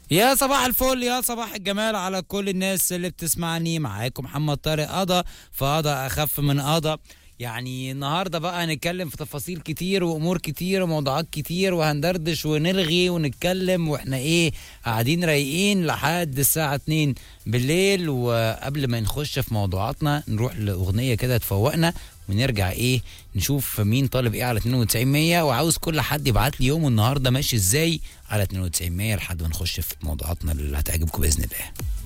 يا صباح الفل يا صباح الجمال على كل الناس اللي بتسمعني معاكم محمد طارق قضا فقضى اخف من قضا يعني النهارده بقى هنتكلم في تفاصيل كتير وامور كتير وموضوعات كتير وهندردش ونلغي ونتكلم واحنا ايه قاعدين رايقين لحد الساعه 2 بالليل وقبل ما نخش في موضوعاتنا نروح لاغنيه كده تفوقنا ونرجع ايه نشوف مين طالب ايه على 92 100 وعاوز كل حد يبعت لي يومه النهارده ماشي ازاي على 92 100 لحد ما نخش في موضوعاتنا اللي هتعجبكم باذن الله